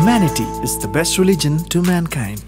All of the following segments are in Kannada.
Humanity is the best religion to mankind.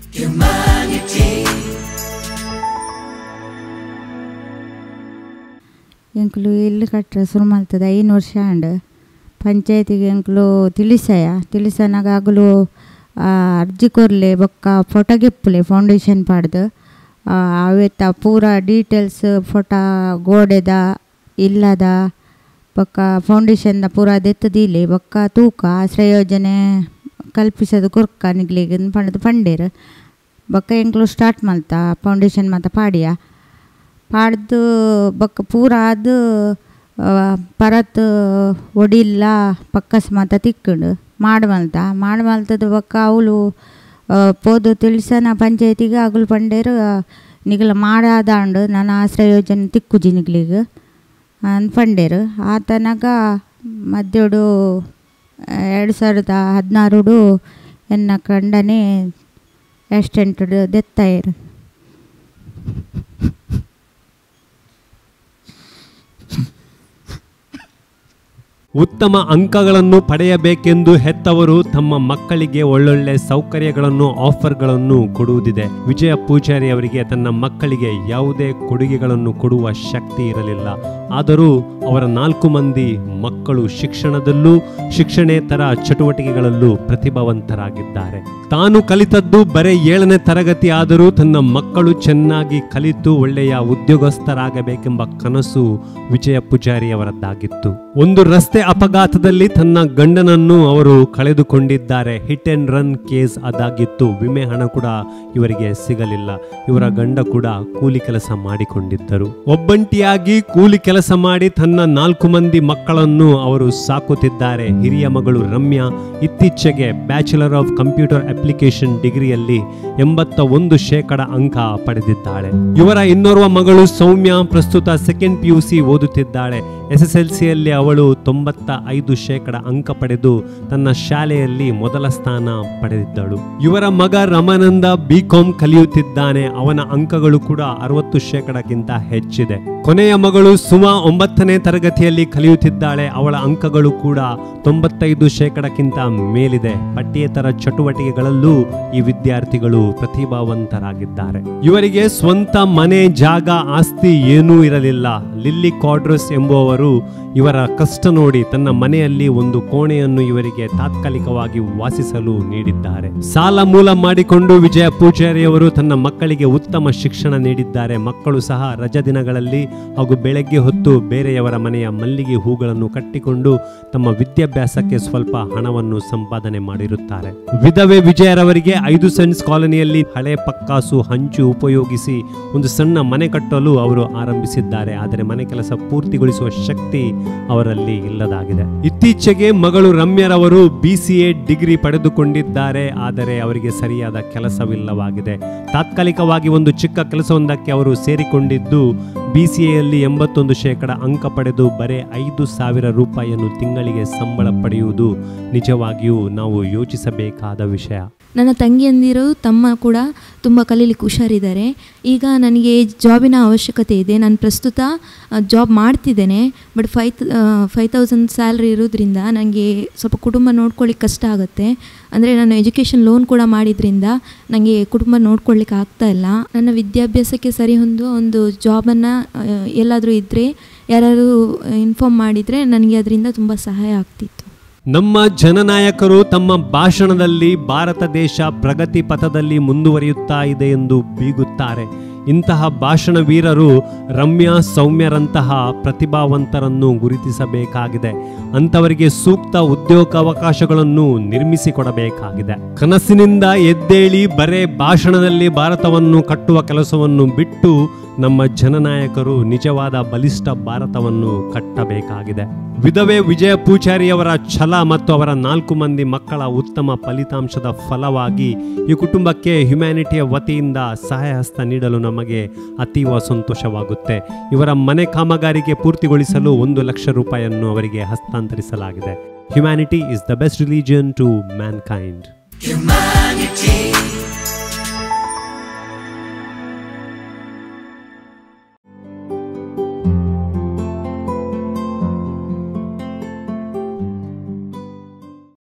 ಎಂಕ್ಲು ಇಲ್ಲು ಕಟ್ರೆ ಶುರು ಮಲ್ತದ ಐನು ವರ್ಷ ಅಂಡ್ ಪಂಚಾಯತಿಗೆ ಎಂಕ್ಲು ತಿಳಿಸಯ ತಿಳಿಸನಾಗ ಆಗಲು ಆ, ಅರ್ಜಿ ಕೊರ್ಲೆ ಬೊಕ್ಕ ಫೋಟೋ ಗೆಪ್ಪುಲೆ ಫೌಂಡೇಶನ್ ಪಾಡ್ದು ಆ, ಅವೆತ್ತ ಪೂರ ಡೀಟೇಲ್ಸ್ ಫೋಟೋ ಗೋಡೆದ ಇಲ್ಲದ ಬೊಕ್ಕ ಫೌಂಡೇಶನ್ದ ಪೂರ ದೆತ್ತದಿಲೆ ಬೊಕ್ಕ ತೂಕ ಆಶ್ರಯ ಯೋಜನೆ ಕಲ್ಪಿಸೋದು ಕೊರ್ಕ ನಿಗ್ಲಿಗೆ ಪಂಡದು ಪಂಡೇರು ಬೊಕ್ಕ ಎಂಕ್ಲು ಸ್ಟಾರ್ಟ್ ಮಲ್ತ ಫೌಂಡೇಶನ್ ಮಾತ ಪಾಡಿಯ ಪಾಡ್ದು ಬೊಕ್ಕ ಪೂರ ಅದು ಪರತ್ ಒಡಿಲ್ಲ ಪಕ್ಕಸ್ ಮಾತ ತಿಕ್ಕುಂಡು ಮಾಡ್ಮಲ್ತ ಮಾಡ್ಮಲ್ತದ ಬೊಕ್ಕ ಅವಳು ಪೋದು ತಿಳಿಸನ ಪಂಚಾಯತಿಗೆ ಅಗಲು ಪಂಡೇರು ನಿಗಲ ಮಾಡಾದಾಂಡು ನಾನು ಆಶ್ರಯ ಯೋಜನೆ ತಿಕ್ಕುಜಿ ನಿಗ್ಲಿಗೆ ಅನ್ಪಂಡೇರು ಆತನಾಗ ಮಧ್ಯೋಡು ಎರಡು ಸಾವಿರದ ಹದಿನಾರುಡು ಎನ್ನ ಕಂಡನೆ ಆಕ್ಸಿಡೆಂಟ್ ಡೆತ್ ಆಯ್ರು ಉತ್ತಮ ಅಂಕಗಳನ್ನು ಪಡೆಯಬೇಕೆಂದು ಹೆತ್ತವರು ತಮ್ಮ ಮಕ್ಕಳಿಗೆ ಒಳ್ಳೊಳ್ಳೆ ಸೌಕರ್ಯಗಳನ್ನು ಆಫರ್ಗಳನ್ನು ಕೊಡುವುದಿದೆ ವಿಜಯ ಪೂಜಾರಿ ಅವರಿಗೆ ತನ್ನ ಮಕ್ಕಳಿಗೆ ಯಾವುದೇ ಕೊಡುಗೆಗಳನ್ನು ಕೊಡುವ ಶಕ್ತಿ ಇರಲಿಲ್ಲ ಆದರೂ ಅವರ ನಾಲ್ಕು ಮಂದಿ ಮಕ್ಕಳು ಶಿಕ್ಷಣದಲ್ಲೂ ಶಿಕ್ಷಣೇತರ ಚಟುವಟಿಕೆಗಳಲ್ಲೂ ಪ್ರತಿಭಾವಂತರಾಗಿದ್ದಾರೆ ತಾನು ಕಲಿತದ್ದು ಬರೇ ಏಳನೇ ತರಗತಿ ಆದರೂ ತನ್ನ ಮಕ್ಕಳು ಚೆನ್ನಾಗಿ ಕಲಿತು ಒಳ್ಳೆಯ ಉದ್ಯೋಗಸ್ಥರಾಗಬೇಕೆಂಬ ಕನಸು ವಿಜಯ ಪೂಜಾರಿ ಅವರದ್ದಾಗಿತ್ತು ಒಂದು ರಸ್ತೆ ಅಪಘಾತದಲ್ಲಿ ತನ್ನ ಗಂಡನನ್ನು ಅವರು ಕಳೆದುಕೊಂಡಿದ್ದಾರೆ ಹಿಟ್ ಅಂಡ್ ರನ್ ಕೇಸ್ ಅದಾಗಿತ್ತು ವಿಮೆ ಹಣ ಕೂಡ ಇವರಿಗೆ ಸಿಗಲಿಲ್ಲ ಇವರ ಗಂಡ ಕೂಡ ಕೂಲಿ ಕೆಲಸ ಮಾಡಿಕೊಂಡಿದ್ದರು ಒಬ್ಬಂಟಿಯಾಗಿ ಕೂಲಿ ಕೆಲಸ ಮಾಡಿ ತನ್ನ ನಾಲ್ಕು ಮಂದಿ ಮಕ್ಕಳನ್ನು ಅವರು ಸಾಕುತ್ತಿದ್ದಾರೆ ಹಿರಿಯ ಮಗಳು ರಮ್ಯಾ ಇತ್ತೀಚೆಗೆ ಬ್ಯಾಚುಲರ್ ಆಫ್ ಕಂಪ್ಯೂಟರ್ ಅಪ್ಲಿಕೇಶನ್ ಡಿಗ್ರಿಯಲ್ಲಿ ಎಂಬತ್ತ ಒಂದು ಶೇಕಡ ಅಂಕ ಪಡೆದಿದ್ದಾಳೆ ಇವರ ಇನ್ನೋರ್ವ ಮಗಳು ಸೌಮ್ಯ ಪ್ರಸ್ತುತ ಸೆಕೆಂಡ್ ಪಿ ಯು ಸಿ ಓದುತ್ತಿದ್ದಾಳೆ ಎಸ್ ಎಸ್ ಎಲ್ ಸಿಯಲ್ಲಿ ಅವಳು ತೊಂಬತ್ತ ಐದು ಶೇಕಡ ಅಂಕ ಪಡೆದು ತನ್ನ ಶಾಲೆಯಲ್ಲಿ ಮೊದಲ ಸ್ಥಾನ ಪಡೆದಿದ್ದಳು ಇವರ ಮಗ ರಮಾನಂದ ಬಿ ಕಾಂ ಕಲಿಯುತ್ತಿದ್ದಾನೆ ಅವನ ಅಂಕಗಳು ಕೂಡ ಅರವತ್ತು ಶೇಕಡಕ್ಕಿಂತ ಹೆಚ್ಚಿದೆ ಕೊನೆಯ ಮಗಳು ಸುಮಾ ಒಂಬತ್ತನೇ ತರಗತಿಯಲ್ಲಿ ಕಲಿಯುತ್ತಿದ್ದಾಳೆ ಅವಳ ಅಂಕಗಳು ಕೂಡ ತೊಂಬತ್ತೈದು ಶೇಕಡಕ್ಕಿಂತ ಮೇಲಿದೆ ಪಠ್ಯೇತರ ಚಟುವಟಿಕೆಗಳಲ್ಲೂ ಈ ವಿದ್ಯಾರ್ಥಿಗಳು ಪ್ರತಿಭಾವಂತರಾಗಿದ್ದಾರೆ ಇವರಿಗೆ ಸ್ವಂತ ಮನೆ ಜಾಗ ಆಸ್ತಿ ಏನೂ ಇರಲಿಲ್ಲ ಲಿಲ್ಲಿ ಕಾಡ್ರಸ್ ಎಂಬುವವರು ಇವರ ಕಷ್ಟ ನೋಡಿ ತನ್ನ ಮನೆಯಲ್ಲಿ ಒಂದು ಕೋಣೆಯನ್ನು ಇವರಿಗೆ ತಾತ್ಕಾಲಿಕವಾಗಿ ವಾಸಿಸಲು ನೀಡಿದ್ದಾರೆ ಸಾಲ ಮೂಲ ಮಾಡಿಕೊಂಡು ವಿಜಯ ಪೂಜಾರಿಯವರು ತನ್ನ ಮಕ್ಕಳಿಗೆ ಉತ್ತಮ ಶಿಕ್ಷಣ ನೀಡಿದ್ದಾರೆ ಮಕ್ಕಳು ಸಹ ರಜಾ ದಿನಗಳಲ್ಲಿ ಹಾಗೂ ಬೆಳಗ್ಗೆ ಹೊತ್ತು ಬೇರೆಯವರ ಮನೆಯ ಮಲ್ಲಿಗೆ ಹೂಗಳನ್ನು ಕಟ್ಟಿಕೊಂಡು ತಮ್ಮ ವಿದ್ಯಾಭ್ಯಾಸಕ್ಕೆ ಸ್ವಲ್ಪ ಹಣವನ್ನು ಸಂಪಾದನೆ ಮಾಡಿರುತ್ತಾರೆ ವಿಧವೆ ವಿಜಯರವರಿಗೆ ಐದು ಸೆಂಟ್ಸ್ ಕಾಲೋನಿಯಲ್ಲಿ ಹಳೆ ಪಕ್ಕಾಸು ಹಂಚು ಉಪಯೋಗಿಸಿ ಒಂದು ಸಣ್ಣ ಮನೆ ಕಟ್ಟಲು ಅವರು ಆರಂಭಿಸಿದ್ದಾರೆ ಆದರೆ ಮನೆ ಕೆಲಸ ಪೂರ್ತಿಗೊಳಿಸುವ ಶಕ್ತಿ ಅವರಲ್ಲಿ ಇಲ್ಲದಾಗಿದೆ ಇತ್ತೀಚೆಗೆ ಮಗಳು ರಮ್ಯರವರು ಬಿ ಸಿ ಎ ಡಿಗ್ರಿ ಪಡೆದುಕೊಂಡಿದ್ದಾರೆ ಆದರೆ ಅವರಿಗೆ ಸರಿಯಾದ ಕೆಲಸವಿಲ್ಲವಾಗಿದೆ ತಾತ್ಕಾಲಿಕವಾಗಿ ಒಂದು ಚಿಕ್ಕ ಕೆಲಸವೊಂದಕ್ಕೆ ಅವರು ಸೇರಿಕೊಂಡಿದ್ದು ಬಿ ಸಿ ಎಯಲ್ಲಿ ಎಂಬತ್ತೊಂದು ಶೇಕಡ ಅಂಕ ಪಡೆದು ಬರೇ ಐದು ಸಾವಿರ ರೂಪಾಯಿಯನ್ನು ತಿಂಗಳಿಗೆ ಸಂಬಳ ಪಡೆಯುವುದು ನಿಜವಾಗಿಯೂ ನಾವು ಯೋಚಿಸಬೇಕಾದ ವಿಷಯ ನನ್ನ ತಂಗಿಯಂದಿರು ತಮ್ಮ ಕೂಡ ತುಂಬ ಕಲೀಲಿಕ್ಕೆ ಹುಷಾರಿದ್ದಾರೆ ಈಗ ನನಗೆ ಜಾಬಿನ ಅವಶ್ಯಕತೆ ಇದೆ ನಾನು ಪ್ರಸ್ತುತ ಜಾಬ್ ಮಾಡ್ತಿದ್ದೇನೆ but fi five thousand salary ಇರೋದ್ರಿಂದ ನನಗೆ ಸ್ವಲ್ಪ ಕುಟುಂಬ ನೋಡ್ಕೊಳ್ಳಿಕ್ಕೆ ಕಷ್ಟ ಆಗುತ್ತೆ ಅಂದರೆ ನಾನು ಎಜುಕೇಷನ್ ಲೋನ್ ಕೂಡ ಮಾಡಿದ್ರಿಂದ ನನಗೆ ಕುಟುಂಬ ನೋಡ್ಕೊಳ್ಳಿಕ್ಕೆ ಆಗ್ತಾ ಇಲ್ಲ ನನ್ನ ವಿದ್ಯಾಭ್ಯಾಸಕ್ಕೆ ಸರಿ ಹೊಂದುವ ಒಂದು ಜಾಬನ್ನು ಎಲ್ಲಾದರೂ ಇದ್ದರೆ ಯಾರಾದರೂ ಇನ್ಫಾರ್ಮ್ ಮಾಡಿದರೆ ನನಗೆ ಅದರಿಂದ ತುಂಬ ಸಹಾಯ ಆಗ್ತಿತ್ತು ನಮ್ಮ ಜನನಾಯಕರು ತಮ್ಮ ಭಾಷಣದಲ್ಲಿ ಭಾರತ ದೇಶ ಪ್ರಗತಿ ಪಥದಲ್ಲಿ ಮುಂದುವರಿಯುತ್ತಾ ಇದೆ ಎಂದು ಬೀಗುತ್ತಾರೆ ಇಂತಹ ಭಾಷಣ ವೀರರು ರಮ್ಯಾ ಸೌಮ್ಯರಂತಹ ಪ್ರತಿಭಾವಂತರನ್ನು ಗುರುತಿಸಬೇಕಾಗಿದೆ ಅಂಥವರಿಗೆ ಸೂಕ್ತ ಉದ್ಯೋಗಾವಕಾಶಗಳನ್ನು ನಿರ್ಮಿಸಿಕೊಡಬೇಕಾಗಿದೆ ಕನಸಿನಿಂದ ಎದ್ದೇಳಿ ಬರೇ ಭಾಷಣದಲ್ಲಿ ಭಾರತವನ್ನು ಕಟ್ಟುವ ಕೆಲಸವನ್ನು ಬಿಟ್ಟು ನಮ್ಮ ಜನನಾಯಕರು ನಿಜವಾದ ಬಲಿಷ್ಠ ಭಾರತವನ್ನು ಕಟ್ಟಬೇಕಾಗಿದೆ ವಿಧವೆ ವಿಜಯ ಪೂಜಾರಿಯವರ ಛಲ ಮತ್ತು ಅವರ ನಾಲ್ಕು ಮಂದಿ ಮಕ್ಕಳ ಉತ್ತಮ ಫಲಿತಾಂಶದ ಫಲವಾಗಿ ಈ ಕುಟುಂಬಕ್ಕೆ ಹ್ಯುಮ್ಯಾನಿಟಿಯ ವತಿಯಿಂದ ಸಹಾಯ ಹಸ್ತ ನೀಡಲು ನಮಗೆ ಅತೀವ ಸಂತೋಷವಾಗುತ್ತೆ ಇವರ ಮನೆ ಕಾಮಗಾರಿಗೆ ಪೂರ್ತಿಗೊಳಿಸಲು ಒಂದು ಲಕ್ಷ ರೂಪಾಯಿಯನ್ನು ಅವರಿಗೆ ಹಸ್ತಾಂತರಿಸಲಾಗಿದೆ humanity is the best religion to mankind Humanity.